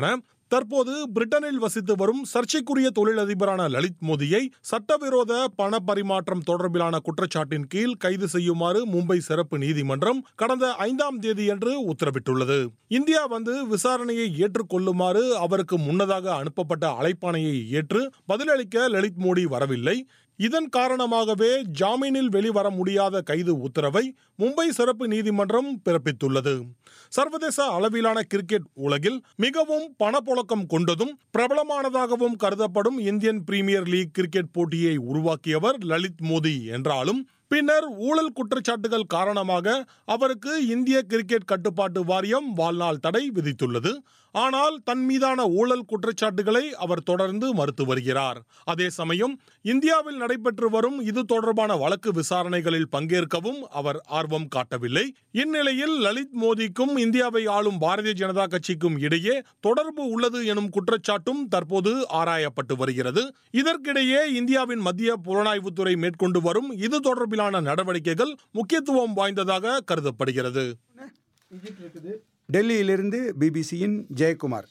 தற்போது பிரிட்டனில் வசித்து வரும் சர்ச்சைக்குரிய தொழிலதிபரான லலித் மோதியை சட்டவிரோத பண பரிமாற்றம் தொடர்பிலான குற்றச்சாட்டின் கீழ் கைது செய்யுமாறு மும்பை சிறப்பு நீதிமன்றம் கடந்த ஐந்தாம் தேதியன்று உத்தரவிட்டுள்ளது இந்தியா வந்து விசாரணையை ஏற்றுக்கொள்ளுமாறு அவருக்கு முன்னதாக அனுப்பப்பட்ட அழைப்பாணையை ஏற்று பதிலளிக்க லலித் மோடி வரவில்லை இதன் காரணமாகவே ஜாமீனில் வெளிவர முடியாத கைது உத்தரவை மும்பை சிறப்பு நீதிமன்றம் பிறப்பித்துள்ளது சர்வதேச அளவிலான கிரிக்கெட் உலகில் மிகவும் பணப்புழக்கம் கொண்டதும் பிரபலமானதாகவும் கருதப்படும் இந்தியன் பிரீமியர் லீக் கிரிக்கெட் போட்டியை உருவாக்கியவர் லலித் மோடி என்றாலும் பின்னர் ஊழல் குற்றச்சாட்டுகள் காரணமாக அவருக்கு இந்திய கிரிக்கெட் கட்டுப்பாட்டு வாரியம் வாழ்நாள் தடை விதித்துள்ளது ஆனால் தன் மீதான ஊழல் குற்றச்சாட்டுகளை அவர் தொடர்ந்து மறுத்து வருகிறார் அதே சமயம் இந்தியாவில் நடைபெற்று வரும் இது தொடர்பான வழக்கு விசாரணைகளில் பங்கேற்கவும் அவர் ஆர்வம் காட்டவில்லை இந்நிலையில் லலித் மோடிக்கும் இந்தியாவை ஆளும் பாரதிய ஜனதா கட்சிக்கும் இடையே தொடர்பு உள்ளது எனும் குற்றச்சாட்டும் தற்போது ஆராயப்பட்டு வருகிறது இதற்கிடையே இந்தியாவின் மத்திய புலனாய்வுத்துறை மேற்கொண்டு வரும் இது தொடர்பிலான நடவடிக்கைகள் முக்கியத்துவம் வாய்ந்ததாக கருதப்படுகிறது டெல்லியிலிருந்து பிபிசியின் ஜெயக்குமார்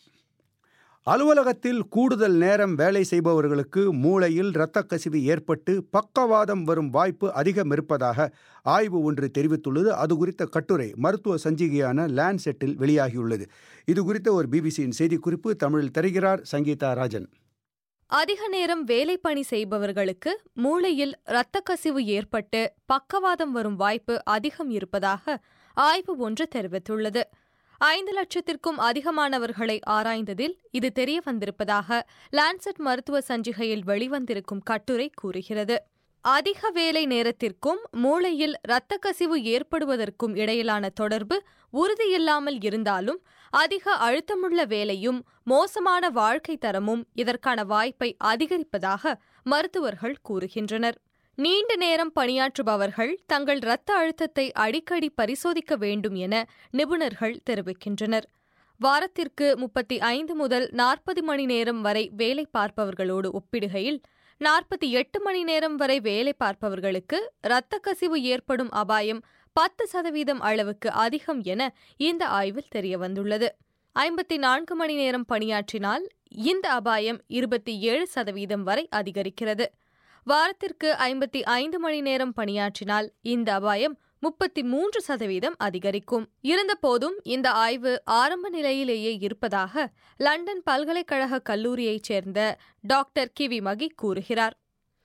அலுவலகத்தில் கூடுதல் நேரம் வேலை செய்பவர்களுக்கு மூளையில் இரத்த கசிவு ஏற்பட்டு பக்கவாதம் வரும் வாய்ப்பு அதிகம் இருப்பதாக ஆய்வு ஒன்று தெரிவித்துள்ளது அது குறித்த கட்டுரை மருத்துவ சஞ்சிகையான லேண்ட்செட்டில் வெளியாகியுள்ளது இது குறித்த ஒரு பிபிசியின் செய்திக்குறிப்பு தமிழில் தருகிறார் சங்கீதா ராஜன் அதிக நேரம் வேலை பணி செய்பவர்களுக்கு மூளையில் இரத்த கசிவு ஏற்பட்டு பக்கவாதம் வரும் வாய்ப்பு அதிகம் இருப்பதாக ஆய்வு ஒன்று தெரிவித்துள்ளது ஐந்து லட்சத்திற்கும் அதிகமானவர்களை ஆராய்ந்ததில் இது தெரிய வந்திருப்பதாக லான்செட் மருத்துவ சஞ்சிகையில் வெளிவந்திருக்கும் கட்டுரை கூறுகிறது அதிக வேலை நேரத்திற்கும் மூளையில் இரத்த கசிவு ஏற்படுவதற்கும் இடையிலான தொடர்பு உறுதியில்லாமல் இருந்தாலும் அதிக அழுத்தமுள்ள வேலையும் மோசமான வாழ்க்கை தரமும் இதற்கான வாய்ப்பை அதிகரிப்பதாக மருத்துவர்கள் கூறுகின்றனர் நீண்ட நேரம் பணியாற்றுபவர்கள் தங்கள் இரத்த அழுத்தத்தை அடிக்கடி பரிசோதிக்க வேண்டும் என நிபுணர்கள் தெரிவிக்கின்றனர் வாரத்திற்கு முப்பத்தி ஐந்து முதல் நாற்பது மணி நேரம் வரை வேலை பார்ப்பவர்களோடு ஒப்பிடுகையில் நாற்பத்தி எட்டு மணி நேரம் வரை வேலை பார்ப்பவர்களுக்கு இரத்த கசிவு ஏற்படும் அபாயம் பத்து சதவீதம் அளவுக்கு அதிகம் என இந்த ஆய்வில் தெரியவந்துள்ளது ஐம்பத்தி நான்கு மணி நேரம் பணியாற்றினால் இந்த அபாயம் இருபத்தி ஏழு சதவீதம் வரை அதிகரிக்கிறது வாரத்திற்கு ஐம்பத்தி ஐந்து மணி நேரம் பணியாற்றினால் இந்த அபாயம் முப்பத்தி மூன்று சதவீதம் அதிகரிக்கும் இருந்தபோதும் இந்த ஆய்வு ஆரம்ப நிலையிலேயே இருப்பதாக லண்டன் பல்கலைக்கழக கல்லூரியைச் சேர்ந்த டாக்டர் கிவி மகி கூறுகிறார்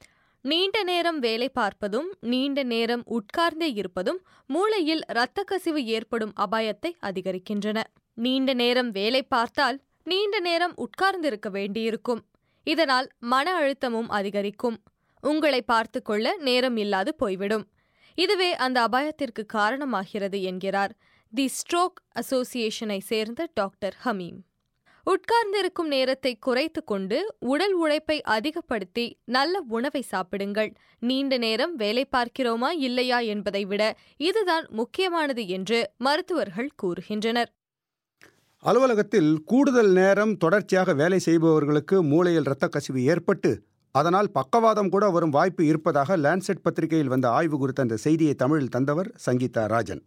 நீண்ட நேரம் வேலை பார்ப்பதும் நீண்ட நேரம் உட்கார்ந்தே இருப்பதும் மூளையில் இரத்த கசிவு ஏற்படும் அபாயத்தை அதிகரிக்கின்றன நீண்ட நேரம் வேலை பார்த்தால் நீண்ட நேரம் உட்கார்ந்திருக்க வேண்டியிருக்கும் இதனால் மன அழுத்தமும் அதிகரிக்கும் உங்களை பார்த்து கொள்ள நேரம் இல்லாது போய்விடும் இதுவே அந்த அபாயத்திற்கு காரணமாகிறது என்கிறார் தி ஸ்ட்ரோக் அசோசியேஷனை சேர்ந்த டாக்டர் ஹமீம் உட்கார்ந்திருக்கும் நேரத்தை குறைத்து கொண்டு உடல் உழைப்பை அதிகப்படுத்தி நல்ல உணவை சாப்பிடுங்கள் நீண்ட நேரம் வேலை பார்க்கிறோமா இல்லையா என்பதை விட இதுதான் முக்கியமானது என்று மருத்துவர்கள் கூறுகின்றனர் அலுவலகத்தில் கூடுதல் நேரம் தொடர்ச்சியாக வேலை செய்பவர்களுக்கு மூளையில் இரத்த கசிவு ஏற்பட்டு அதனால் பக்கவாதம் கூட வரும் வாய்ப்பு இருப்பதாக லேண்ட்செட் பத்திரிகையில் வந்த ஆய்வு குறித்த அந்த செய்தியை தமிழில் தந்தவர் சங்கீதா ராஜன்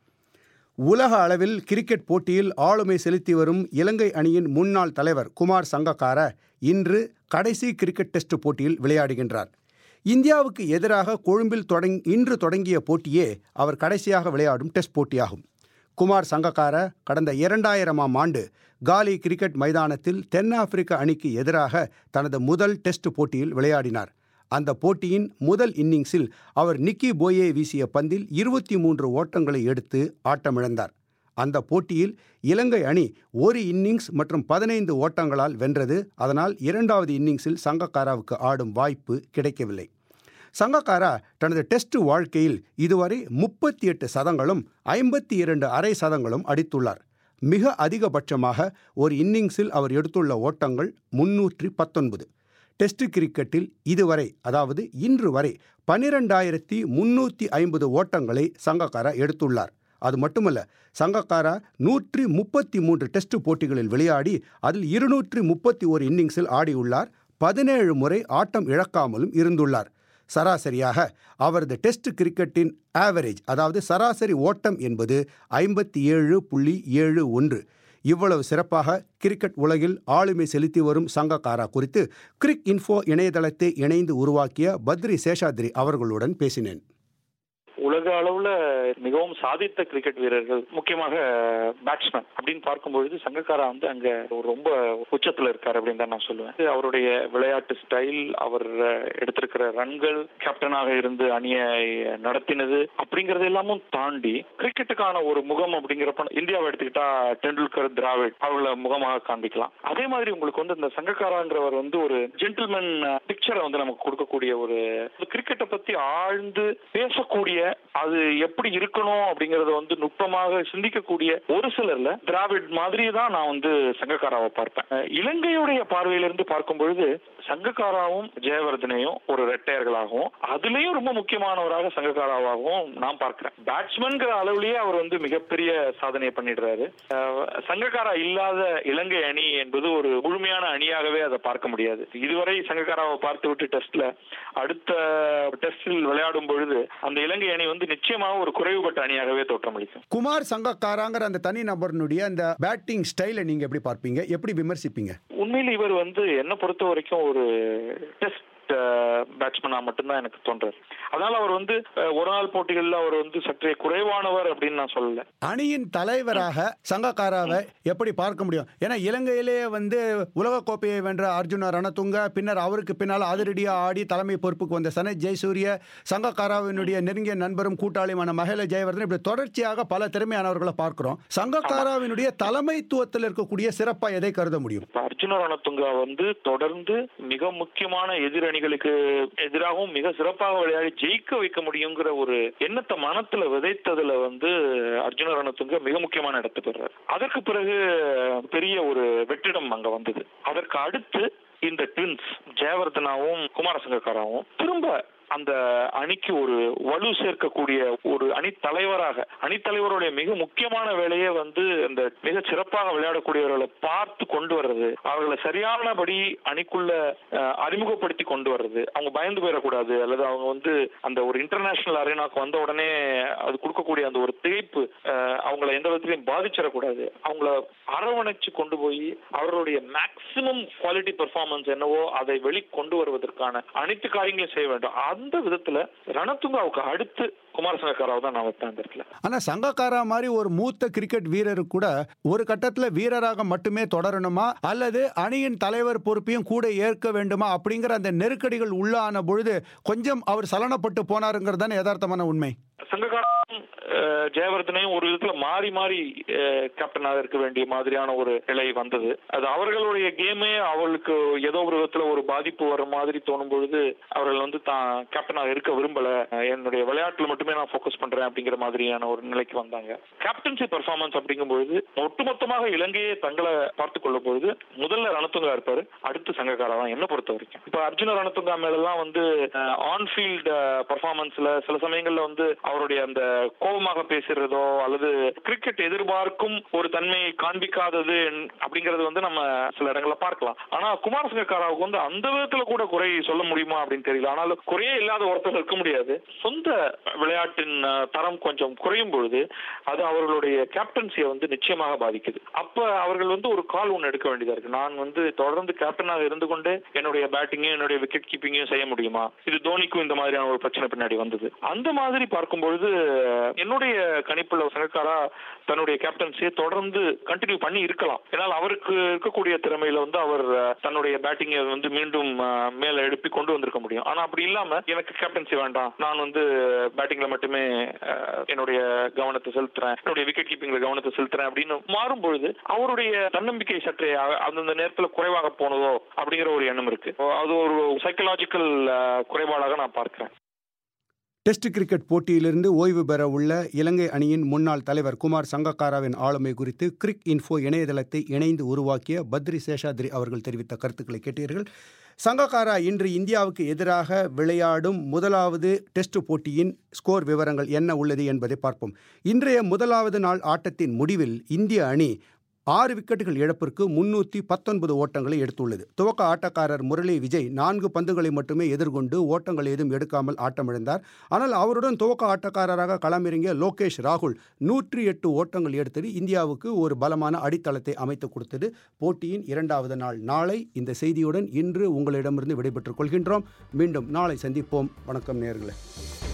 உலக அளவில் கிரிக்கெட் போட்டியில் ஆளுமை செலுத்தி வரும் இலங்கை அணியின் முன்னாள் தலைவர் குமார் சங்கக்கார இன்று கடைசி கிரிக்கெட் டெஸ்ட் போட்டியில் விளையாடுகின்றார் இந்தியாவுக்கு எதிராக கொழும்பில் தொடங் இன்று தொடங்கிய போட்டியே அவர் கடைசியாக விளையாடும் டெஸ்ட் போட்டியாகும் குமார் சங்கக்கார கடந்த இரண்டாயிரமாம் ஆண்டு காலி கிரிக்கெட் மைதானத்தில் தென்னாப்பிரிக்க அணிக்கு எதிராக தனது முதல் டெஸ்ட் போட்டியில் விளையாடினார் அந்த போட்டியின் முதல் இன்னிங்ஸில் அவர் நிக்கி போயே வீசிய பந்தில் இருபத்தி மூன்று ஓட்டங்களை எடுத்து ஆட்டமிழந்தார் அந்த போட்டியில் இலங்கை அணி ஒரு இன்னிங்ஸ் மற்றும் பதினைந்து ஓட்டங்களால் வென்றது அதனால் இரண்டாவது இன்னிங்ஸில் சங்கக்காராவுக்கு ஆடும் வாய்ப்பு கிடைக்கவில்லை சங்கக்காரா தனது டெஸ்ட் வாழ்க்கையில் இதுவரை முப்பத்தி எட்டு சதங்களும் ஐம்பத்தி இரண்டு அரை சதங்களும் அடித்துள்ளார் மிக அதிகபட்சமாக ஒரு இன்னிங்ஸில் அவர் எடுத்துள்ள ஓட்டங்கள் முன்னூற்றி பத்தொன்பது டெஸ்ட் கிரிக்கெட்டில் இதுவரை அதாவது இன்று வரை பனிரெண்டாயிரத்தி முன்னூற்றி ஐம்பது ஓட்டங்களை சங்கக்காரா எடுத்துள்ளார் அது மட்டுமல்ல சங்கக்காரா நூற்றி முப்பத்தி மூன்று டெஸ்ட் போட்டிகளில் விளையாடி அதில் இருநூற்றி முப்பத்தி ஒரு இன்னிங்ஸில் ஆடியுள்ளார் பதினேழு முறை ஆட்டம் இழக்காமலும் இருந்துள்ளார் சராசரியாக அவரது டெஸ்ட் கிரிக்கெட்டின் ஆவரேஜ் அதாவது சராசரி ஓட்டம் என்பது ஐம்பத்தி ஏழு புள்ளி ஏழு ஒன்று இவ்வளவு சிறப்பாக கிரிக்கெட் உலகில் ஆளுமை செலுத்தி வரும் சங்கக்காரா குறித்து கிரிக் இன்ஃபோ இணையதளத்தை இணைந்து உருவாக்கிய பத்ரி சேஷாத்ரி அவர்களுடன் பேசினேன் உலக அளவுல மிகவும் சாதித்த கிரிக்கெட் வீரர்கள் முக்கியமாக பேட்ஸ்மேன் அப்படின்னு பார்க்கும்பொழுது சங்கக்காரா வந்து அங்க ஒரு ரொம்ப உச்சத்துல இருக்காரு அப்படின்னு தான் நான் சொல்லுவேன் இது அவருடைய விளையாட்டு ஸ்டைல் அவர் எடுத்திருக்கிற ரன்கள் கேப்டனாக இருந்து அணியை நடத்தினது அப்படிங்கறது எல்லாமும் தாண்டி கிரிக்கெட்டுக்கான ஒரு முகம் அப்படிங்கிறப்ப இந்தியாவை எடுத்துக்கிட்டா டெண்டுல்கர் திராவிட் அவர்களை முகமாக காண்பிக்கலாம் அதே மாதிரி உங்களுக்கு வந்து இந்த சங்கக்காராங்கிறவர் வந்து ஒரு ஜென்டில்மேன் பிக்சரை வந்து நமக்கு கொடுக்கக்கூடிய ஒரு கிரிக்கெட்டை பத்தி ஆழ்ந்து பேசக்கூடிய அது எப்படி இருக்கணும் அப்படிங்கறத வந்து நுட்பமாக சிந்திக்கக்கூடிய ஒரு சிலர்ல திராவிட் மாதிரி தான் நான் வந்து சங்கக்காராவை பார்ப்பேன் அஹ் இலங்கையுடைய பார்வையிலிருந்து பார்க்கும் பொழுது சங்கக்காராவும் ஜெயவர்தனையும் ஒரு ரெட்டையர்களாகவும் அதுலயும் ரொம்ப முக்கியமானவராக சங்கக்காராவாகவும் நான் பார்க்கிறேன் பேட்ஸ்மேன்கிற அளவுலயே அவர் வந்து மிகப்பெரிய சாதனையை பண்ணிடுறாரு அஹ் சங்கக்காரா இல்லாத இலங்கை அணி என்பது ஒரு முழுமையான அணியாகவே அதை பார்க்க முடியாது இதுவரை சங்கக்காராவை பார்த்து விட்டு டெஸ்ட்ல அடுத்த டெஸ்டில் விளையாடும் பொழுது அந்த இலங்கை அணி வந்து நிச்சயமாக ஒரு குறைவுபட்ட அணியாகவே தோற்றமளிக்கும் குமார் சங்கக்காராங்கிற அந்த தனி நபர்னுடைய அந்த பேட்டிங் ஸ்டைலை நீங்க எப்படி பார்ப்பீங்க எப்படி விமர்சிப்பீங்க உண்மையில் இவர் வந்து என்ன பொறுத்த வரைக்கும் ஒரு டெஸ்ட் பேட்ஸ்மேனா மட்டும்தான் எனக்கு தோன்றாரு அதனால அவர் வந்து அஹ், ஒரு நாள் போட்டிகள்ல அவர் வந்து சற்றே குறைவானவர் அப்படின்னு நான் சொல்லல அணியின் தலைவராக சங்கக்காராவை எப்படி பார்க்க முடியும் ஏன்னா இலங்கையிலேயே வந்து உலக கோப்பையை வென்ற அர்ஜுன ரணதுங்க பின்னர் அவருக்கு பின்னால் அதிரடியா ஆடி தலைமை பொறுப்புக்கு வந்த சனத் ஜெயசூரிய சங்கக்காராவினுடைய நெருங்கிய நண்பரும் கூட்டாளியுமான மகேல ஜெயவர்தன் இப்படி தொடர்ச்சியாக பல திறமையானவர்களை பார்க்கிறோம் சங்கக்காராவினுடைய தலைமைத்துவத்தில் இருக்கக்கூடிய சிறப்பா எதை கருத முடியும் இப்ப அர்ஜுன ரணதுங்கா வந்து தொடர்ந்து மிக முக்கியமான எதிரணிகளுக்கு எதிராகவும் மிக சிறப்பாக விளையாடி ஜெயிக்க வைக்க முடியுங்கிற ஒரு எண்ணத்தை மனத்துல விதைத்ததுல வந்து அர்ஜுன ரணதுங்க மிக முக்கியமான இடத்தை பெறாரு அதற்கு பிறகு பெரிய ஒரு வெற்றிடம் அங்க வந்தது அதற்கு அடுத்து இந்த ட்வின்ஸ் ஜெயவர்தனாவும் குமாரசங்கக்காராவும் திரும்ப அந்த அணிக்கு ஒரு வலு சேர்க்கக்கூடிய ஒரு அணி தலைவராக அணித்தலைவருடைய மிக முக்கியமான வேலையே வந்து இந்த மிக சிறப்பாக விளையாடக்கூடியவர்களை பார்த்து கொண்டு வர்றது அவர்களை சரியானபடி அணிக்குள்ள அஹ், அறிமுகப்படுத்தி கொண்டு வர்றது அவங்க பயந்து போயிடக்கூடாது அல்லது அவங்க வந்து அந்த ஒரு இன்டர்நேஷனல் அரேனாக்கு வந்த உடனே அது கொடுக்கக்கூடிய அந்த ஒரு திகைப்பு அஹ், அவங்கள எந்த விதத்திலையும் பாதிச்சிடக்கூடாது அவங்கள அரவணைச்சு கொண்டு போய் அவர்களுடைய மேக்சிமம் குவாலிட்டி பெர்ஃபார்மன்ஸ் என்னவோ அதை வெளி கொண்டு வருவதற்கான அனைத்து காரியங்களையும் செய்ய வேண்டும் அந்த விதத்துல ரணத்துங்காவுக்கு அடுத்து குமாரசங்கக்காராவை தான் நான் வைப்பேன் அந்த இடத்துல ஆனா சங்கக்காரா மாதிரி ஒரு மூத்த கிரிக்கெட் வீரரு கூட ஒரு கட்டத்துல வீரராக மட்டுமே தொடரணுமா அல்லது அணியின் தலைவர் பொறுப்பையும் கூட ஏற்க வேண்டுமா அப்படிங்கிற அந்த நெருக்கடிகள் உள்ளான பொழுது கொஞ்சம் அவர் சலனப்பட்டு போனாருங்கிறது தானே யதார்த்தமான உண்மை சங்ககாரம் அஹ், ஜெயவர்தனையும் ஒரு விதத்துல மாறி மாறி அஹ், கேப்டனாக இருக்க வேண்டிய மாதிரியான ஒரு நிலை வந்தது அது அவர்களுடைய கேமே அவர்களுக்கு ஏதோ ஒரு விதத்துல ஒரு பாதிப்பு வர மாதிரி தோணும் பொழுது அவர்கள் வந்து தான் கேப்டனாக இருக்க விரும்பல அஹ், என்னுடைய விளையாட்டுல மட்டுமே நான் ஃபோக்கஸ் பண்றேன் அப்படிங்கிற மாதிரியான ஒரு நிலைக்கு வந்தாங்க கேப்டன்சி பெர்ஃபார்மன்ஸ் அப்படிங்கும் பொழுது ஒட்டுமொத்தமாக இலங்கையை தங்களை பார்த்துக் கொள்ளும் பொழுது முதல்ல ரணத்துங்கா இருப்பாரு அடுத்து சங்ககாரா தான் என்ன பொறுத்த வரைக்கும் இப்ப அர்ஜுன ரணத்துங்கா மேலெல்லாம் வந்து ஆன் ஃபீல்ட் பர்ஃபார்மன்ஸ்ல சில சமயங்கள்ல வந்து அவருடைய அந்த கோபமாக பேசுறதோ அல்லது கிரிக்கெட் எதிர்பார்க்கும் ஒரு தன்மையை காண்பிக்காதது என்- அப்படிங்கறது வந்து நம்ம சில இடங்கள்ல பார்க்கலாம் ஆனா குமார சங்கக்காராவுக்கு வந்து அந்த விதத்துல கூட குறை சொல்ல முடியுமா அப்படின்னு தெரியல ஆனாலும் குறையே இல்லாத ஒருத்தர் இருக்க முடியாது சொந்த விளையாட்டின் அஹ், தரம் கொஞ்சம் குறையும் பொழுது அது அவர்களுடைய கேப்டன்சியை வந்து நிச்சயமாக பாதிக்குது அப்ப அவர்கள் வந்து ஒரு கால் ஒன்று எடுக்க வேண்டியதா இருக்கு நான் வந்து தொடர்ந்து கேப்டனாக இருந்து கொண்டு என்னுடைய பேட்டிங்கையும் என்னுடைய விக்கெட் கீப்பிங்கையும் செய்ய முடியுமா இது தோனிக்கும் இந்த மாதிரியான ஒரு பிரச்சனை பின்னாடி வந்தது அந்த மாதிரி பார்க்கும் பொழுது என்னுடைய கணிப்புல சங்கக்காரா தன்னுடைய கேப்டன்சியை தொடர்ந்து கண்டினியூ பண்ணி இருக்கலாம் ஏன்னால் அவருக்கு இருக்கக்கூடிய திறமையில வந்து அவர் அஹ், தன்னுடைய பேட்டிங்கை வந்து மீண்டும் அஹ், மேல எழுப்பி கொண்டு வந்திருக்க முடியும் ஆனா அப்படி இல்லாம எனக்கு கேப்டன்சி வேண்டாம் நான் வந்து பேட்டிங்ல மட்டுமே அஹ், என்னுடைய கவனத்தை செலுத்துறேன் என்னுடைய விக்கெட் கீப்பிங்ல கவனத்தை செலுத்துறேன் அப்படின்னு மாறும் பொழுது அவருடைய தன்னம்பிக்கை சற்றே அ- அந்தந்த நேரத்துல குறைவாக போனதோ அப்படிங்கிற ஒரு எண்ணம் இருக்கு அது ஒரு சைக்கலாஜிக்கல் குறைபாடாக நான் பார்க்கிறேன் டெஸ்ட் கிரிக்கெட் போட்டியிலிருந்து ஓய்வு பெற உள்ள இலங்கை அணியின் முன்னாள் தலைவர் குமார் சங்கக்காராவின் ஆளுமை குறித்து கிரிக் இன்ஃபோ இணையதளத்தை இணைந்து உருவாக்கிய பத்ரி சேஷாத்ரி அவர்கள் தெரிவித்த கருத்துக்களை கேட்டீர்கள் சங்கக்காரா இன்று இந்தியாவுக்கு எதிராக விளையாடும் முதலாவது டெஸ்ட் போட்டியின் ஸ்கோர் விவரங்கள் என்ன உள்ளது என்பதை பார்ப்போம் இன்றைய முதலாவது நாள் ஆட்டத்தின் முடிவில் இந்திய அணி ஆறு விக்கெட்டுகள் இழப்பிற்கு முன்னூற்றி பத்தொன்பது ஓட்டங்களை எடுத்துள்ளது துவக்க ஆட்டக்காரர் முரளி விஜய் நான்கு பந்துகளை மட்டுமே எதிர்கொண்டு ஓட்டங்கள் ஏதும் எடுக்காமல் ஆட்டமிழந்தார் ஆனால் அவருடன் துவக்க ஆட்டக்காரராக களமிறங்கிய லோகேஷ் ராகுல் நூற்றி எட்டு ஓட்டங்கள் எடுத்தது இந்தியாவுக்கு ஒரு பலமான அடித்தளத்தை அமைத்து கொடுத்தது போட்டியின் இரண்டாவது நாள் நாளை இந்த செய்தியுடன் இன்று உங்களிடமிருந்து விடைபெற்றுக் கொள்கின்றோம் மீண்டும் நாளை சந்திப்போம் வணக்கம் நேர்களே